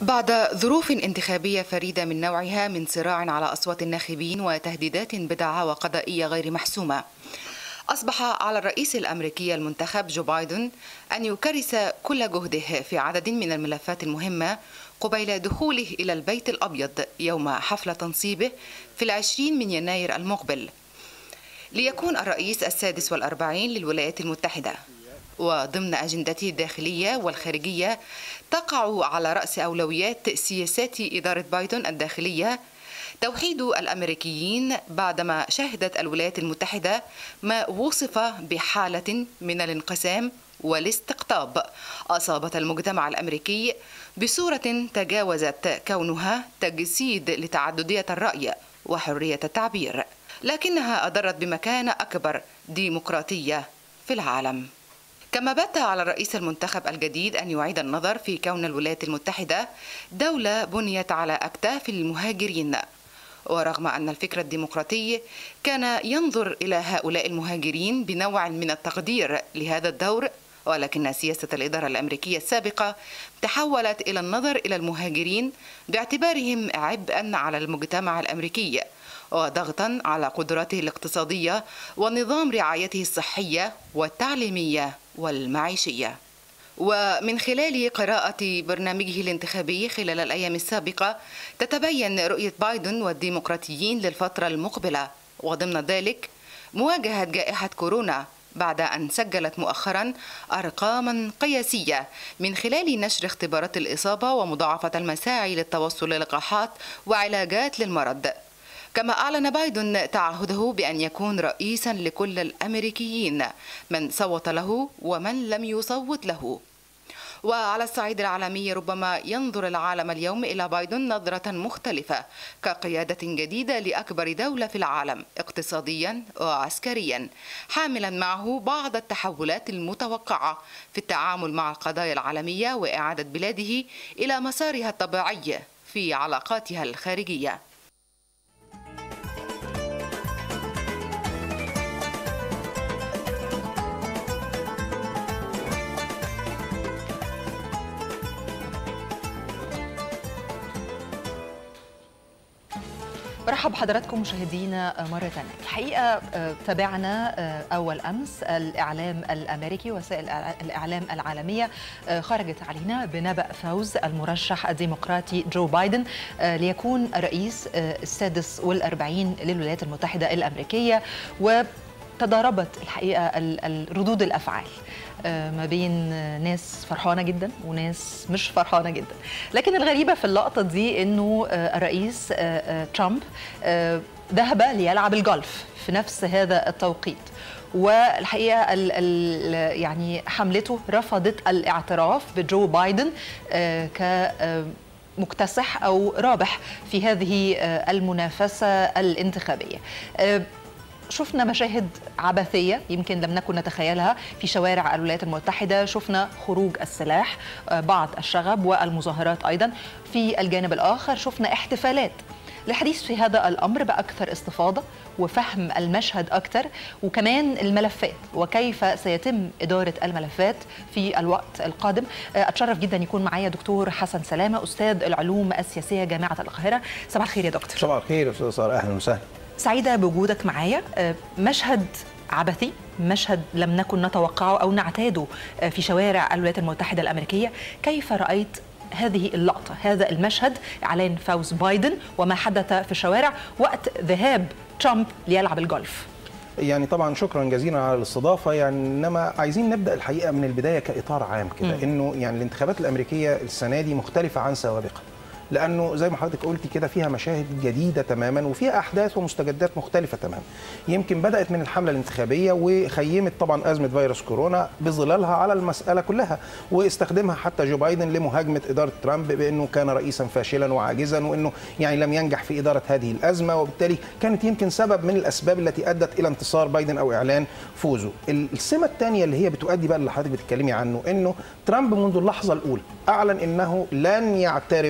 بعد ظروف انتخابية فريدة من نوعها من صراع على أصوات الناخبين وتهديدات بدعاوى قضائية غير محسومة أصبح على الرئيس الأمريكي المنتخب جو بايدن أن يكرس كل جهده في عدد من الملفات المهمة قبيل دخوله إلى البيت الأبيض يوم حفل تنصيبه في العشرين من يناير المقبل ليكون الرئيس السادس والأربعين للولايات المتحدة وضمن أجندته الداخلية والخارجية تقع على رأس أولويات سياسات إدارة بايدن الداخلية توحيد الامريكيين بعدما شهدت الولايات المتحده ما وصف بحاله من الانقسام والاستقطاب اصابت المجتمع الامريكي بصوره تجاوزت كونها تجسيد لتعدديه الراي وحريه التعبير لكنها اضرت بمكانه اكبر ديمقراطيه في العالم كما بات على الرئيس المنتخب الجديد أن يعيد النظر في كون الولايات المتحدة دولة بنيت على أكتاف المهاجرين ورغم أن الفكر الديمقراطي كان ينظر إلى هؤلاء المهاجرين بنوع من التقدير لهذا الدور ولكن سياسة الإدارة الأمريكية السابقة تحولت إلى النظر إلى المهاجرين باعتبارهم عبئا على المجتمع الأمريكي وضغطا على قدراته الاقتصادية ونظام رعايته الصحية والتعليمية والمعيشية ومن خلال قراءة برنامجه الانتخابي خلال الأيام السابقة تتبين رؤية بايدن والديمقراطيين للفترة المقبلة وضمن ذلك مواجهة جائحة كورونا بعد أن سجلت مؤخرا أرقاما قياسية من خلال نشر اختبارات الإصابة ومضاعفة المساعي للتوصل للقاحات وعلاجات للمرض كما أعلن بايدن تعهده بأن يكون رئيسا لكل الأمريكيين من صوت له ومن لم يصوت له وعلى الصعيد العالمي ربما ينظر العالم اليوم إلى بايدن نظرة مختلفة كقيادة جديدة لأكبر دولة في العالم اقتصاديا وعسكريا حاملا معه بعض التحولات المتوقعة في التعامل مع القضايا العالمية وإعادة بلاده إلى مسارها الطبيعي في علاقاتها الخارجيه برحب بحضراتكم مشاهدينا مرة ثانية الحقيقة تابعنا أول أمس الإعلام الأمريكي وسائل الإعلام العالمية خرجت علينا بنبأ فوز المرشح الديمقراطي جو بايدن ليكون الرئيس السادس والأربعين للولايات المتحدة الأمريكية وتضاربت الحقيقة ردود الأفعال ما بين ناس فرحانه جدا وناس مش فرحانه جدا لكن الغريبه في اللقطه دي انه الرئيس ترامب ذهب ليلعب الجولف في نفس هذا التوقيت والحقيقه ال ال يعني حملته رفضت الاعتراف بجو بايدن ك مكتسح او رابح في هذه المنافسه الانتخابيه شفنا مشاهد عبثية يمكن لم نكن نتخيلها في شوارع الولايات المتحدة شفنا خروج السلاح بعض الشغب والمظاهرات أيضا في الجانب الآخر شفنا احتفالات للحديث في هذا الأمر بأكثر استفاضة وفهم المشهد أكثر وكمان الملفات وكيف سيتم إدارة الملفات في الوقت القادم أتشرف جدا يكون معايا دكتور حسن سلامة أستاذ العلوم السياسية جامعة القاهرة صباح الخير يا دكتور صباح الخير يا أستاذ سارة أهلا وسهلا سعيدة بوجودك معايا مشهد عبثي مشهد لم نكن نتوقعه أو نعتاده في شوارع الولايات المتحدة الأمريكية كيف رأيت هذه اللقطة هذا المشهد إعلان فوز بايدن وما حدث في الشوارع وقت ذهاب ترامب ليلعب الجولف يعني طبعا شكرا جزيلا على الاستضافه يعني انما عايزين نبدا الحقيقه من البدايه كاطار عام كده انه يعني الانتخابات الامريكيه السنه دي مختلفه عن سوابقها لانه زي ما حضرتك قلتي كده فيها مشاهد جديده تماما وفيها احداث ومستجدات مختلفه تماما يمكن بدات من الحمله الانتخابيه وخيمت طبعا ازمه فيروس كورونا بظلالها على المساله كلها واستخدمها حتى جو بايدن لمهاجمه اداره ترامب بانه كان رئيسا فاشلا وعاجزا وانه يعني لم ينجح في اداره هذه الازمه وبالتالي كانت يمكن سبب من الاسباب التي ادت الى انتصار بايدن او اعلان فوزه السمه الثانيه اللي هي بتؤدي بقى اللي حضرتك بتتكلمي عنه انه ترامب منذ اللحظه الاولى اعلن انه لن يعترف باي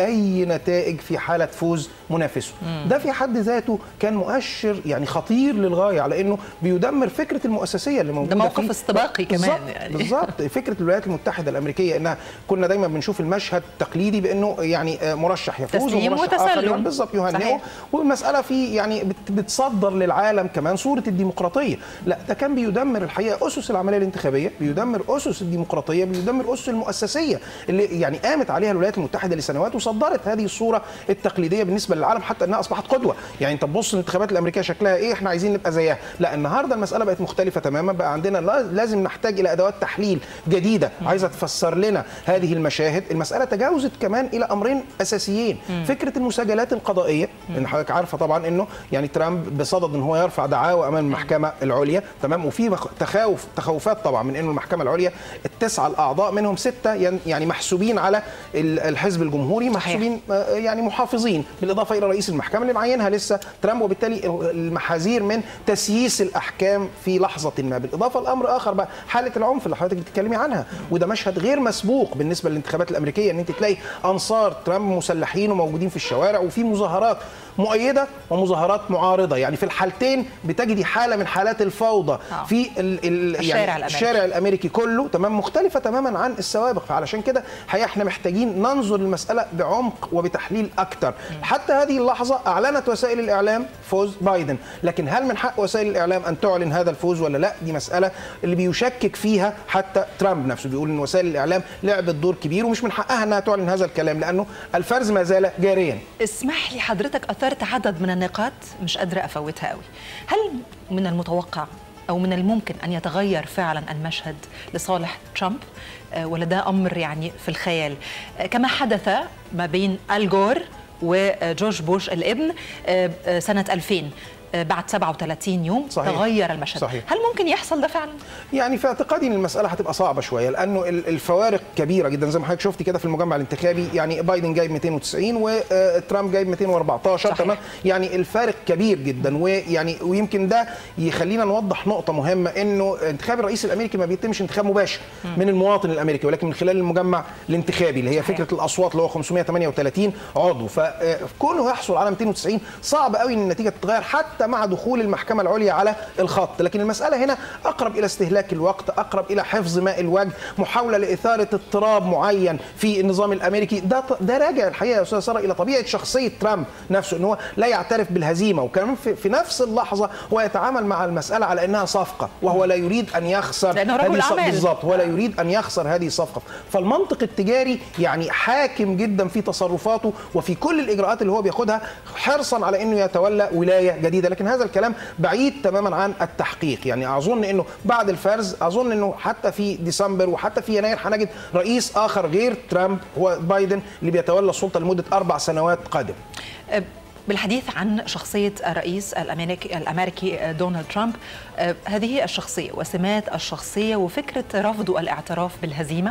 اي نتائج في حاله فوز منافسه ده في حد ذاته كان مؤشر يعني خطير للغايه على انه بيدمر فكره المؤسسيه اللي موجوده ده موقف فيه. استباقي كمان بالظبط يعني. بالظبط فكره الولايات المتحده الامريكيه انها كنا دايما بنشوف المشهد التقليدي بانه يعني آه، مرشح يفوز تسليم ومرشح آخر وتسلم. يهان- بالظبط يهنئه صحيح. والمساله في يعني بت- بتصدر للعالم كمان صوره الديمقراطيه لا ده كان بيدمر الحقيقه اسس العمليه الانتخابيه بيدمر اسس الديمقراطيه بيدمر اسس المؤسسيه اللي يعني قامت عليها الولايات المتحده لسنوات وصدرت هذه الصوره التقليديه بالنسبه للعالم حتى انها اصبحت قدوه يعني انت تبص الانتخابات الامريكيه شكلها ايه احنا عايزين نبقى زيها لا النهارده المساله بقت مختلفه تماما بقى عندنا لا- لازم نحتاج الى ادوات تحليل جديده عايزه تفسر لنا هذه المشاهد المساله تجاوزت كمان الى امرين اساسيين فكره المساجلات القضائيه ان حضرتك عارفه طبعا انه يعني ترامب بصدد ان هو يرفع دعاوى امام المحكمه العليا تمام وفي مخ- تخاوف تخوفات طبعا من انه المحكمه العليا التسعه الاعضاء منهم سته ين- يعني محسوبين على ال- الحزب الجمهوري محسوبين آه، يعني محافظين بالاضافه الى رئيس المحكمه اللي معينها لسه ترامب وبالتالي المحاذير من تسييس الاحكام في لحظه ما بالاضافه لامر اخر بقى حاله العنف اللي حضرتك بتتكلمي عنها وده مشهد غير مسبوق بالنسبه للانتخابات الامريكيه ان انت تلاقي انصار ترامب مسلحين وموجودين في الشوارع وفي مظاهرات مؤيده ومظاهرات معارضه يعني في الحالتين بتجدي حاله من حالات الفوضى آه. في ال ال الشارع يعني الأمريكي. الشارع الامريكي كله تمام مختلفه تماما عن السوابق فعلشان كده حقيقه احنا محتاجين ننظر للمساله بعمق وبتحليل اكتر حتى هذه اللحظه اعلنت وسائل الاعلام فوز بايدن لكن هل من حق وسائل الاعلام ان تعلن هذا الفوز ولا لا دي مساله اللي بيشكك فيها حتى ترامب نفسه بيقول ان وسائل الاعلام لعبت دور كبير ومش من حقها انها تعلن هذا الكلام لانه الفرز ما زال جاريا اسمح لي حضرتك اثرت عدد من النقاط مش قادره افوتها قوي هل من المتوقع او من الممكن ان يتغير فعلا المشهد لصالح ترامب آه، ولا ده امر يعني في الخيال آه، كما حدث ما بين الجور وجورج بوش الابن آه، آه، سنه 2000 آه، بعد 37 يوم صحيح. تغير المشهد صحيح. هل ممكن يحصل ده فعلا يعني في اعتقادي ان المساله هتبقى صعبه شويه لانه ال- الفوارق كبيره جدا زي ما حضرتك شفتي كده في المجمع الانتخابي يعني بايدن جايب 290 وترامب جايب 214 صحيح. تمام يعني الفارق كبير جدا ويعني ويمكن ده يخلينا نوضح نقطه مهمه انه انتخاب الرئيس الامريكي ما بيتمش انتخاب مباشر من المواطن الامريكي ولكن من خلال المجمع الانتخابي اللي هي صحيح. فكره الاصوات اللي هو 538 عضو فكونه يحصل على 290 صعب قوي ان النتيجه تتغير حتى مع دخول المحكمه العليا على الخط لكن المساله هنا اقرب الى استهلاك الوقت اقرب الى حفظ ماء الوجه محاوله لاثاره اضطراب معين في النظام الامريكي ده ده راجع الحقيقه يا استاذ ساره الى طبيعه شخصيه ترامب نفسه ان هو لا يعترف بالهزيمه وكمان في, في نفس اللحظه هو يتعامل مع المساله على انها صفقه وهو لا يريد ان يخسر لأنه رجل هذه الص- أعمال. بالظبط هو لا يريد ان يخسر هذه الصفقه فالمنطق التجاري يعني حاكم جدا في تصرفاته وفي كل الاجراءات اللي هو بياخدها حرصا على انه يتولى ولايه جديده لكن هذا الكلام بعيد تماما عن التحقيق يعني اظن انه بعد الفرز اظن انه حتى في ديسمبر وحتى في يناير هنجد رئيس اخر غير ترامب هو بايدن اللي بيتولى السلطه لمده اربع سنوات قادمه آه، بالحديث عن شخصية الرئيس الأمريكي, الأمريكي آه، دونالد ترامب آه، هذه الشخصية وسمات الشخصية وفكرة رفضه الاعتراف بالهزيمة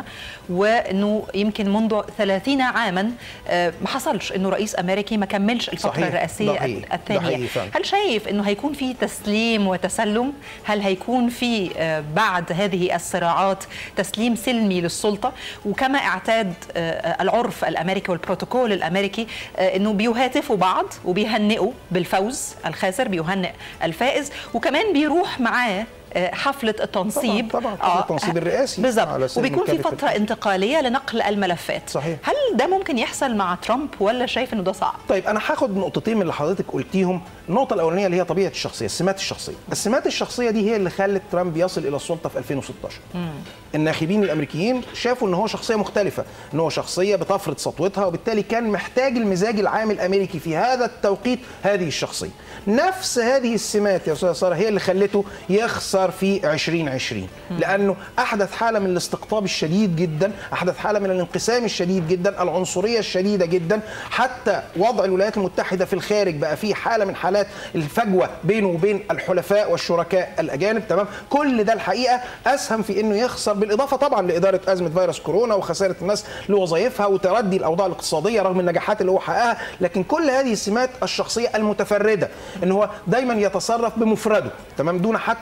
وأنه يمكن منذ 30 عاما آه، ما حصلش أنه رئيس أمريكي ما كملش الفترة صحيح. الرئاسية ده حقيقي. ده الثانية حقيقي فعلا. هل شايف أنه هيكون في تسليم وتسلم هل هيكون في آه، بعد هذه الصراعات تسليم سلمي للسلطة وكما اعتاد آه، العرف الأمريكي والبروتوكول الأمريكي آه، أنه بيهاتفوا بعض وبيهنئوا بالفوز الخاسر بيهنئ الفائز وكمان بيروح معاه آه، حفلة التنصيب طبعاً، طبعاً، حفلة التنصيب الرئاسي بالظبط على سبيل وبيكون في المكافأة. فترة انتقالية لنقل الملفات صحيح. هل ده ممكن يحصل مع ترامب ولا شايف أنه ده صعب؟ طيب انا هاخد نقطتين من اللي حضرتك قلتيهم النقطه الاولانيه اللي هي طبيعه الشخصيه السمات الشخصيه السمات الشخصيه دي هي اللي خلت ترامب يصل الى السلطه في 2016 الناخبين الامريكيين شافوا ان هو شخصيه مختلفه ان هو شخصيه بتفرض سطوتها وبالتالي كان محتاج المزاج العام الامريكي في هذا التوقيت هذه الشخصيه نفس هذه السمات يا استاذه ساره هي اللي خلته يخسر في 2020 لانه احدث حاله من الاستقطاب الشديد جدا احدث حاله من الانقسام الشديد جدا العنصريه الشديده جدا حتى وضع الولايات المتحده في الخارج بقى فيه حاله من حالات الفجوه بينه وبين الحلفاء والشركاء الاجانب تمام كل ده الحقيقه اسهم في انه يخسر بالاضافه طبعا لاداره ازمه فيروس كورونا وخساره الناس لوظائفها وتردي الاوضاع الاقتصاديه رغم النجاحات اللي هو حققها لكن كل هذه السمات الشخصيه المتفرده ان هو دايما يتصرف بمفرده تمام دون حتى استشاره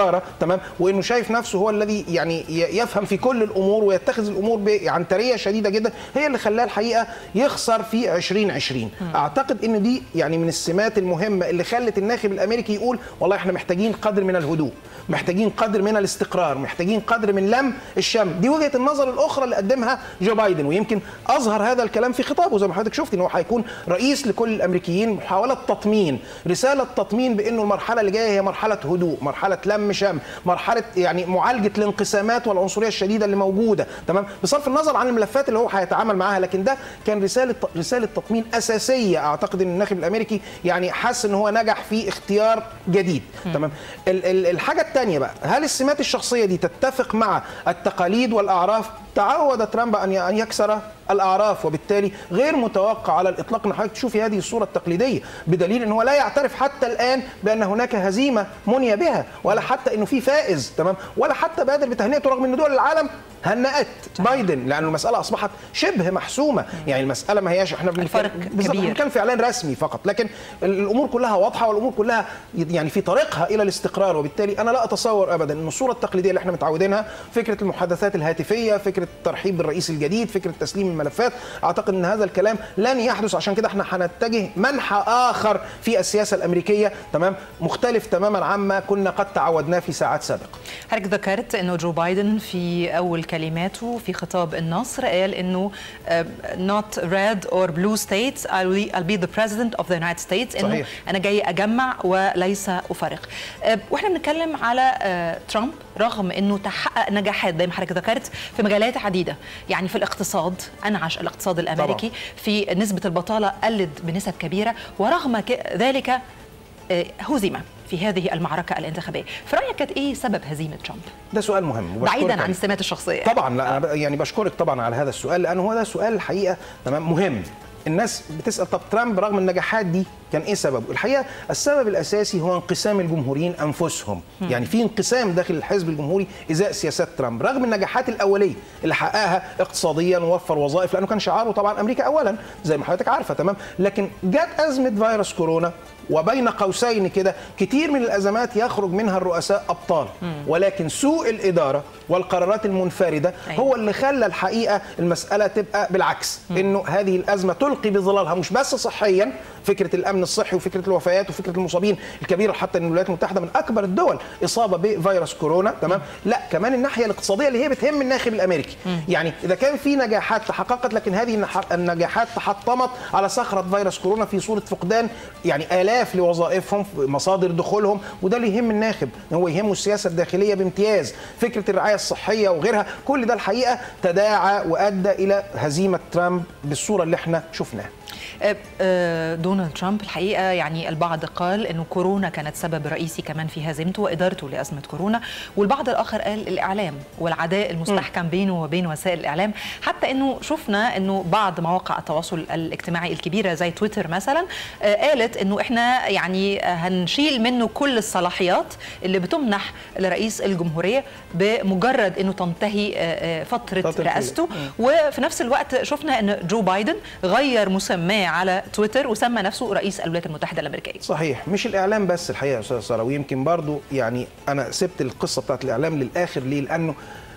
الاداره تمام وانه شايف نفسه هو الذي يعني ي- يفهم في كل الامور ويتخذ الامور بعنتريه شديده جدا هي اللي خلاه الحقيقه يخسر في 2020 اعتقد ان دي يعني من السمات المهمه اللي خلت الناخب الامريكي يقول والله احنا محتاجين قدر من الهدوء محتاجين قدر من الاستقرار محتاجين قدر من لم الشمل دي وجهه النظر الاخرى اللي قدمها جو بايدن ويمكن اظهر هذا الكلام في خطابه زي ما حضرتك شفت ان هو هيكون رئيس لكل الامريكيين محاوله تطمين رساله تطمين بانه المرحله اللي جايه هي مرحله هدوء مرحله لم شمل مرحله يعني معالجه الانقسامات والعنصريه الشديده اللي موجوده تمام بصرف النظر عن الملفات اللي هو هيتعامل معاها لكن ده كان رساله رساله تطمين اساسيه اعتقد ان الناخب الامريكي يعني حس ان هو نجح في اختيار جديد تمام ال- ال- الحاجه الثانيه بقى هل السمات الشخصيه دي تتفق مع التقاليد والاعراف تعود ترامب ان ان يكسر الاعراف وبالتالي غير متوقع على الاطلاق ان حضرتك تشوفي هذه الصوره التقليديه بدليل ان هو لا يعترف حتى الان بان هناك هزيمه مني بها ولا حتى انه في فائز تمام ولا حتى بادر بتهنئته رغم ان دول العالم هنأت بايدن لأن المسألة أصبحت شبه محسومة يعني المسألة ما هياش احنا الفرق بالظبط كبير. بنتكلم في إعلان رسمي فقط لكن ال- الأمور كلها واضحة والأمور كلها يعني في طريقها إلى الاستقرار وبالتالي أنا لا أتصور أبدا أن الصورة التقليدية اللي احنا متعودينها فكرة المحادثات الهاتفية فكرة الترحيب بالرئيس الجديد فكرة تسليم الملفات أعتقد أن هذا الكلام لن يحدث عشان كده احنا هنتجه منحى آخر في السياسة الأمريكية تمام مختلف تماما عما كنا قد تعودناه في ساعات سابقة حضرتك ذكرت انه جو بايدن في اول كلماته في خطاب النصر قال انه uh, not red or blue states I'll be, I'll be the president of the United States انه صحيح. انا جاي اجمع وليس افرق uh, واحنا بنتكلم على uh, ترامب رغم انه تحقق نجاحات زي ما حضرتك ذكرت في مجالات عديده يعني في الاقتصاد انعش الاقتصاد الامريكي طبعاً. في نسبه البطاله قلت بنسب كبيره ورغم ك- ذلك آه، هزم في هذه المعركة الانتخابية في رأيك كانت إيه سبب هزيمة ترامب؟ ده سؤال مهم وبشكرك بعيدا عن عليه. السمات الشخصية طبعا لا انا ب- يعني بشكرك طبعا على هذا السؤال لان هو ده سؤال الحقيقه تمام مهم الناس بتسال طب ترامب رغم النجاحات دي كان ايه سببه؟ الحقيقه السبب الاساسي هو انقسام الجمهوريين انفسهم، يعني في انقسام داخل الحزب الجمهوري ازاء سياسات ترامب، رغم النجاحات الاوليه اللي حققها اقتصاديا ووفر وظائف لانه كان شعاره طبعا امريكا اولا زي ما حضرتك عارفه تمام، لكن جت ازمه فيروس كورونا وبين قوسين كده كتير من الازمات يخرج منها الرؤساء ابطال ولكن سوء الاداره والقرارات المنفرده أيوة. هو اللي خلى الحقيقه المساله تبقى بالعكس انه هذه الازمه تلقي بظلالها مش بس صحيا فكره الامن الصحي وفكره الوفيات وفكره المصابين الكبيره حتى ان الولايات المتحده من اكبر الدول اصابه بفيروس كورونا تمام لا كمان الناحيه الاقتصاديه اللي هي بتهم الناخب الامريكي يعني اذا كان في نجاحات تحققت لكن هذه النح- النجاحات تحطمت على صخره فيروس كورونا في صوره فقدان يعني الاف لوظائفهم مصادر دخولهم وده اللي يهم الناخب إن هو يهمه السياسه الداخليه بامتياز فكره الرعايه الصحيه وغيرها كل ده الحقيقه تداعى وادى الى هزيمه ترامب بالصوره اللي احنا شفناها آه، آه، دونالد ترامب الحقيقة يعني البعض قال أنه كورونا كانت سبب رئيسي كمان في هزيمته وإدارته لأزمة كورونا والبعض الآخر قال الإعلام والعداء المستحكم بينه وبين وسائل الإعلام حتى أنه شفنا أنه بعض مواقع التواصل الاجتماعي الكبيرة زي تويتر مثلا آه، قالت أنه إحنا يعني آه، هنشيل منه كل الصلاحيات اللي بتمنح لرئيس الجمهورية بمجرد أنه تنتهي آه، آه، فترة فترة رئاسته وفي نفس الوقت شفنا أن جو بايدن غير مسماه على تويتر وسمى نفسه رئيس الولايات المتحدة الأمريكية صحيح مش الاعلام بس الحقيقه يا استاذ ساره ويمكن برضو يعني انا سبت القصه بتاعت الاعلام للاخر ليه لانه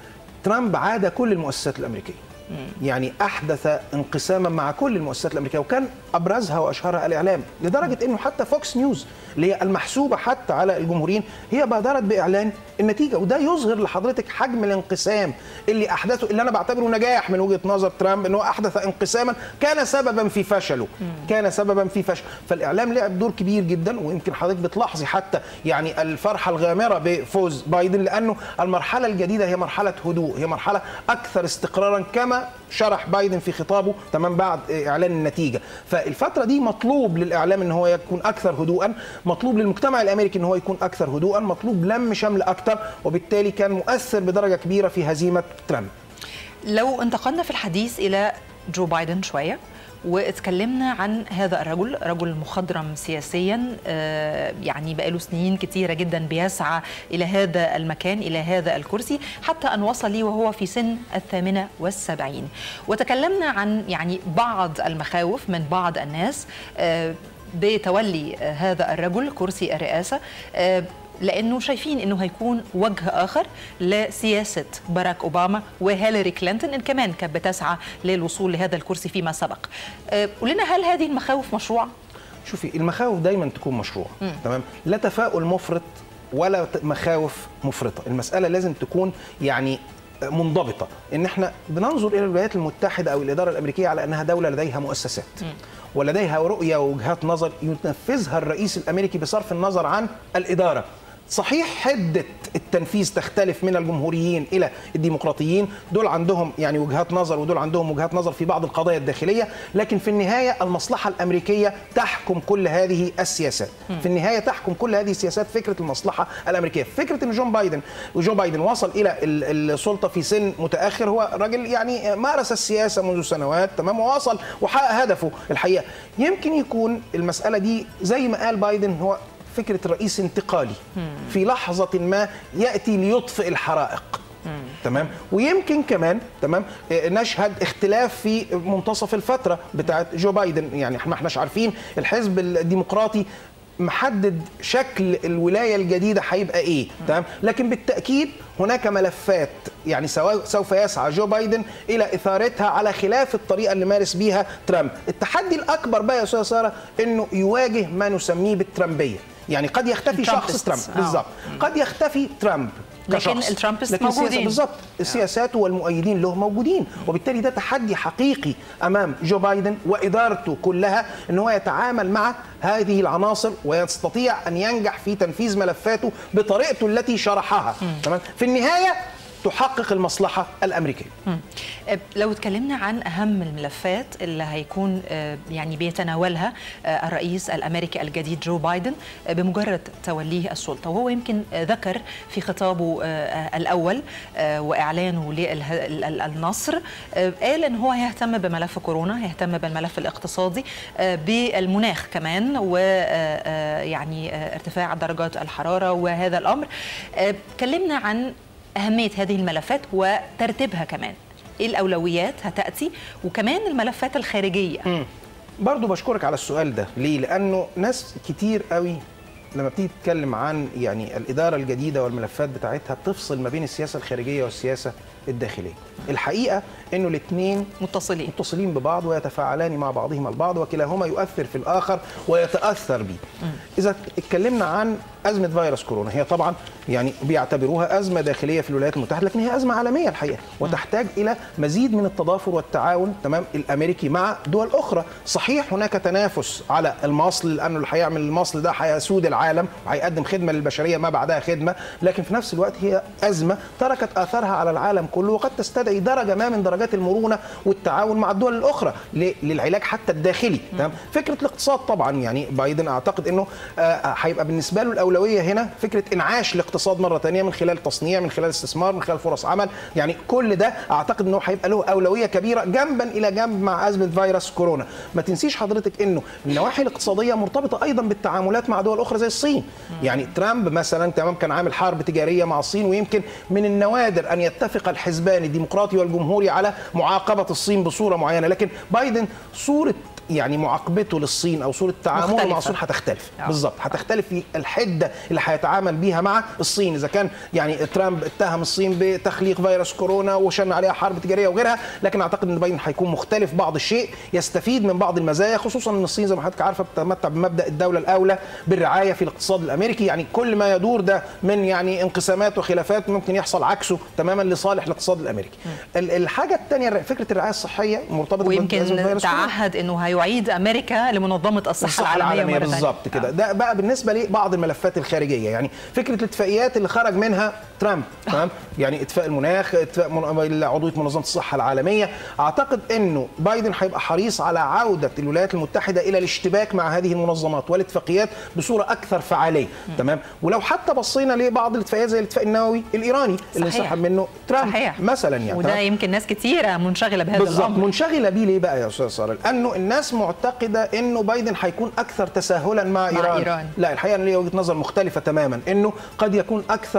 ترامب عاد كل المؤسسات الامريكيه يعني احدث انقساما مع كل المؤسسات الامريكيه وكان ابرزها واشهرها الاعلام لدرجه انه حتى فوكس نيوز اللي هي المحسوبه حتى على الجمهوريين هي بادرت باعلان النتيجه وده يظهر لحضرتك حجم الانقسام اللي احدثه اللي انا بعتبره نجاح من وجهه نظر ترامب انه احدث انقساما كان سببا في فشله كان سببا في فشل فالاعلام لعب دور كبير جدا ويمكن حضرتك بتلاحظي حتى يعني الفرحه الغامره بفوز بايدن لانه المرحله الجديده هي مرحله هدوء هي مرحله اكثر استقرارا كما شرح بايدن في خطابه تمام بعد اعلان النتيجه فالفتره دي مطلوب للاعلام ان هو يكون اكثر هدوءا مطلوب للمجتمع الامريكي ان هو يكون اكثر هدوءا مطلوب لم شمل اكثر وبالتالي كان مؤثر بدرجه كبيره في هزيمه ترامب لو انتقلنا في الحديث إلى جو بايدن شوية واتكلمنا عن هذا الرجل رجل مخضرم سياسيا آه، يعني بقاله سنين كتيرة جدا بيسعى إلى هذا المكان إلى هذا الكرسي حتى أن وصل لي وهو في سن الثامنة والسبعين وتكلمنا عن يعني بعض المخاوف من بعض الناس آه، بتولي آه، هذا الرجل كرسي الرئاسة آه، لانه شايفين انه هيكون وجه اخر لسياسه باراك اوباما وهيلاري كلينتون ان كمان كانت بتسعى للوصول لهذا الكرسي فيما سبق. أه، قول لنا هل هذه المخاوف مشروعه؟ شوفي المخاوف دايما تكون مشروع تمام لا تفاؤل مفرط ولا ت- مخاوف مفرطه المساله لازم تكون يعني منضبطه ان احنا بننظر الى الولايات المتحده او الاداره الامريكيه على انها دوله لديها مؤسسات ولديها رؤيه ووجهات نظر ينفذها الرئيس الامريكي بصرف النظر عن الاداره صحيح حده التنفيذ تختلف من الجمهوريين الى الديمقراطيين دول عندهم يعني وجهات نظر ودول عندهم وجهات نظر في بعض القضايا الداخليه لكن في النهايه المصلحه الامريكيه تحكم كل هذه السياسات في النهايه تحكم كل هذه السياسات فكره المصلحه الامريكيه فكره ان جون بايدن وجو بايدن وصل الى ال- السلطه في سن متاخر هو راجل يعني مارس السياسه منذ سنوات تمام ووصل وحقق هدفه الحقيقه يمكن يكون المساله دي زي ما قال بايدن هو فكره رئيس انتقالي في لحظه ما ياتي ليطفئ الحرائق تمام ويمكن كمان تمام آه، نشهد اختلاف في منتصف الفتره بتاعت جو بايدن يعني ما احناش عارفين الحزب الديمقراطي محدد شكل الولايه الجديده هيبقى ايه تمام لكن بالتاكيد هناك ملفات يعني سواء سوف يسعى جو بايدن الى اثارتها على خلاف الطريقه اللي مارس بيها ترامب التحدي الاكبر بقى يا استاذه ساره انه يواجه ما نسميه بالترامبيه يعني قد يختفي شخص ترامب الترامبستس. آه. بالظبط قد يختفي ترامب لكن كشخص. الترامبست لكن السياسة موجودين. بالظبط السياسات والمؤيدين له موجودين وبالتالي ده تحدي حقيقي امام جو بايدن وادارته كلها ان هو يتعامل مع هذه العناصر ويستطيع ان ينجح في تنفيذ ملفاته بطريقته التي شرحها تمام في النهايه تحقق المصلحه الامريكيه مم. أه، لو اتكلمنا عن اهم الملفات اللي هيكون أه، يعني بيتناولها أه، الرئيس الامريكي الجديد جو بايدن أه، بمجرد توليه السلطه وهو يمكن أه، ذكر في خطابه أه، الاول أه، واعلانه للنصر أه، قال ان هو هيهتم بملف كورونا هيهتم بالملف الاقتصادي أه، بالمناخ كمان ويعني ارتفاع درجات الحراره وهذا الامر أه، اتكلمنا عن أهمية هذه الملفات وترتيبها كمان إيه الأولويات هتأتي وكمان الملفات الخارجية برضو بشكرك على السؤال ده ليه لانه ناس كتير قوي لما بتيجي تتكلم عن يعني الاداره الجديده والملفات بتاعتها بتفصل ما بين السياسه الخارجيه والسياسه الداخليه الحقيقه انه الاثنين متصلين متصلين ببعض ويتفاعلان مع بعضهما البعض وكلاهما يؤثر في الاخر ويتاثر به. اذا اتكلمنا عن ازمه فيروس كورونا هي طبعا يعني بيعتبروها ازمه داخليه في الولايات المتحده لكن هي ازمه عالميه الحقيقه وتحتاج الى مزيد من التضافر والتعاون تمام الامريكي مع دول اخرى، صحيح هناك تنافس على المصل لانه اللي هيعمل المصل ده هيسود العالم وهيقدم خدمه للبشريه ما بعدها خدمه، لكن في نفس الوقت هي ازمه تركت اثارها على العالم كله وقد تستدعي درجه ما من درجات المرونه والتعاون مع الدول الاخرى ل- للعلاج حتى الداخلي تمام فكره الاقتصاد طبعا يعني بايدن اعتقد انه آه، هيبقى بالنسبه له الاولويه هنا فكره انعاش الاقتصاد مره ثانيه من خلال تصنيع من خلال استثمار من خلال فرص عمل يعني كل ده اعتقد انه هيبقى له اولويه كبيره جنبا الى جنب مع ازمه فيروس كورونا ما تنسيش حضرتك انه النواحي الاقتصاديه مرتبطه ايضا بالتعاملات مع دول اخرى زي الصين يعني ترامب مثلا تمام كان عامل حرب تجاريه مع الصين ويمكن من النوادر ان يتفق الحزبان الديمقراطي والجمهوري على معاقبه الصين بصوره معينه لكن بايدن صوره يعني معاقبته للصين او صوره تعامله مع مختلفة. الصين هتختلف آه. بالظبط هتختلف في الحده اللي هيتعامل بيها مع الصين اذا كان يعني ترامب اتهم الصين بتخليق فيروس كورونا وشن عليها حرب تجاريه وغيرها لكن اعتقد ان بايدن هيكون مختلف بعض الشيء يستفيد من بعض المزايا خصوصا ان الصين زي ما حضرتك عارفه بتتمتع بمبدا الدوله الاولى بالرعايه في الاقتصاد الامريكي يعني كل ما يدور ده من يعني انقسامات وخلافات ممكن يحصل عكسه تماما لصالح الاقتصاد الامريكي ال- الحاجه الثانيه فكره الرعايه الصحيه مرتبطه بأزمة ويمكن فيروس كورونا. تعهد أنه هيعيد أمريكا لمنظمة الصحة, العالمية, مرة تانية. بالظبط كده ده بقى بالنسبه لبعض الملفات الخارجيه يعني فكره الاتفاقيات اللي خرج منها ترامب تمام يعني اتفاق المناخ اتفاق من... عضويه منظمه الصحه العالميه اعتقد انه بايدن هيبقى حريص على عوده الولايات المتحده الى الاشتباك مع هذه المنظمات والاتفاقيات بصوره اكثر فعاليه تمام ولو حتى بصينا لبعض الاتفاقيات زي الاتفاق النووي الايراني اللي صحيح. انسحب منه ترامب صحيح. مثلا يعني وده تمام؟ يمكن ناس كتيرة منشغلة بهذا بالظبط الأمر منشغله بيه ليه بقى يا استاذ ساره؟ لانه الناس معتقده انه بايدن هيكون اكثر تساهلا مع, مع ايران. إيران. لا الحقيقه انا ليا وجهه نظر مختلفه تماما انه قد يكون اكثر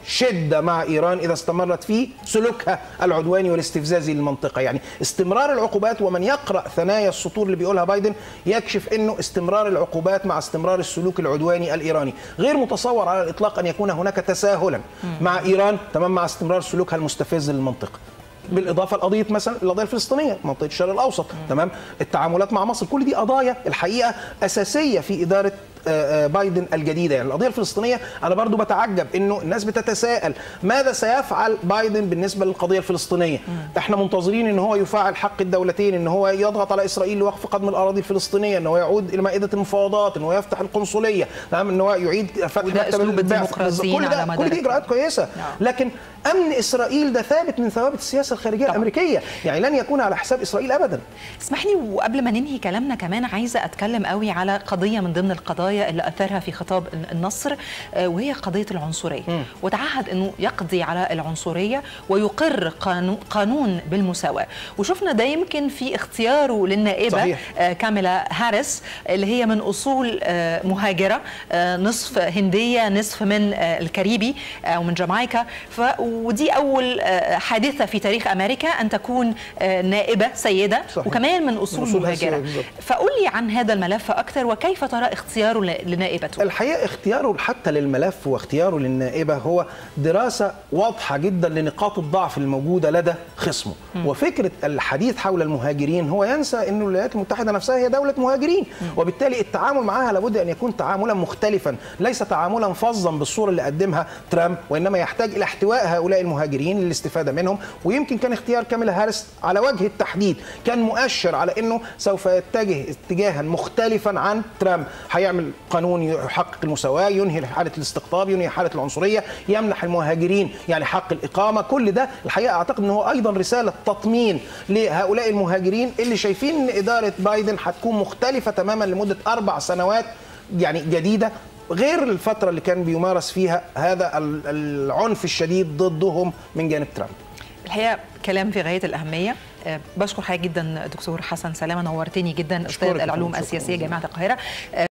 شده مع ايران اذا استمرت في سلوكها العدواني والاستفزازي للمنطقه يعني استمرار العقوبات ومن يقرا ثنايا السطور اللي بيقولها بايدن يكشف انه استمرار العقوبات مع استمرار السلوك العدواني الايراني غير متصور على الاطلاق ان يكون هناك تساهلا مع ايران تمام مع استمرار سلوكها المستفز للمنطقه بالاضافه لقضيه مثلا القضيه الفلسطينيه منطقه الشرق الاوسط تمام التعاملات مع مصر كل دي قضايا الحقيقه اساسيه في اداره بايدن الجديده يعني القضيه الفلسطينيه انا برضو بتعجب انه الناس بتتساءل ماذا سيفعل بايدن بالنسبه للقضيه الفلسطينيه احنا منتظرين ان هو يفعل حق الدولتين ان هو يضغط على اسرائيل لوقف قدم الاراضي الفلسطينيه ان هو يعود الى مائده المفاوضات ان هو يفتح القنصليه تمام ان هو يعيد فتح وده أسلوب الديمقراطيين كل على ده مدار كل دي اجراءات كويسه لكن امن اسرائيل ده ثابت من ثوابت السياسه الخارجيه طبعا. الامريكيه يعني لن يكون على حساب اسرائيل ابدا اسمح لي وقبل ما ننهي كلامنا كمان عايزه اتكلم قوي على قضيه من ضمن القضايا اللي اثرها في خطاب النصر آه، وهي قضيه العنصريه وتعهد انه يقضي على العنصريه ويقر قانو- قانون بالمساواه وشفنا ده يمكن في اختياره للنائبه صحيح. آه، كاميلا هاريس اللي هي من اصول آه، مهاجره آه، نصف هنديه نصف من آه، الكاريبي او من جامايكا ف ودي اول آه، حادثه في تاريخ امريكا ان تكون آه، نائبه سيده صحيح. وكمان من اصول, من أصول مهاجره آسيوية بالظبط. فقل لي عن هذا الملف اكثر وكيف ترى اختياره ل- لنائبته الحقيقه اختياره حتى للملف واختياره للنائبه هو دراسه واضحه جدا لنقاط الضعف الموجوده لدى خصمه وفكره الحديث حول المهاجرين هو ينسى ان الولايات المتحده نفسها هي دوله مهاجرين وبالتالي التعامل معها لابد ان يكون تعاملا مختلفا ليس تعاملا فظا بالصوره اللي قدمها ترامب وانما يحتاج الى احتواء هؤلاء المهاجرين للاستفاده منهم ويمكن كان اختيار كاميلا هاريس على وجه التحديد كان مؤشر على انه سوف يتجه اتجاها مختلفا عن ترامب هيعمل قانون يحقق المساواه ينهي حاله الاستقطاب ينهي حاله العنصريه يمنح المهاجرين يعني حق الاقامه كل ده الحقيقه اعتقد ان هو ايضا رساله تطمين لهؤلاء المهاجرين اللي شايفين ان اداره بايدن هتكون مختلفه تماما لمده اربع سنوات يعني جديده غير الفتره اللي كان بيمارس فيها هذا ال- العنف الشديد ضدهم من جانب ترامب الحقيقه كلام في غايه الاهميه آه، بشكر حضرتك جدا دكتور حسن سلامه نورتني جدا استاذ أشكرك يا العلوم فندم، شكراً السياسيه جزيلاً. جامعه القاهره آه،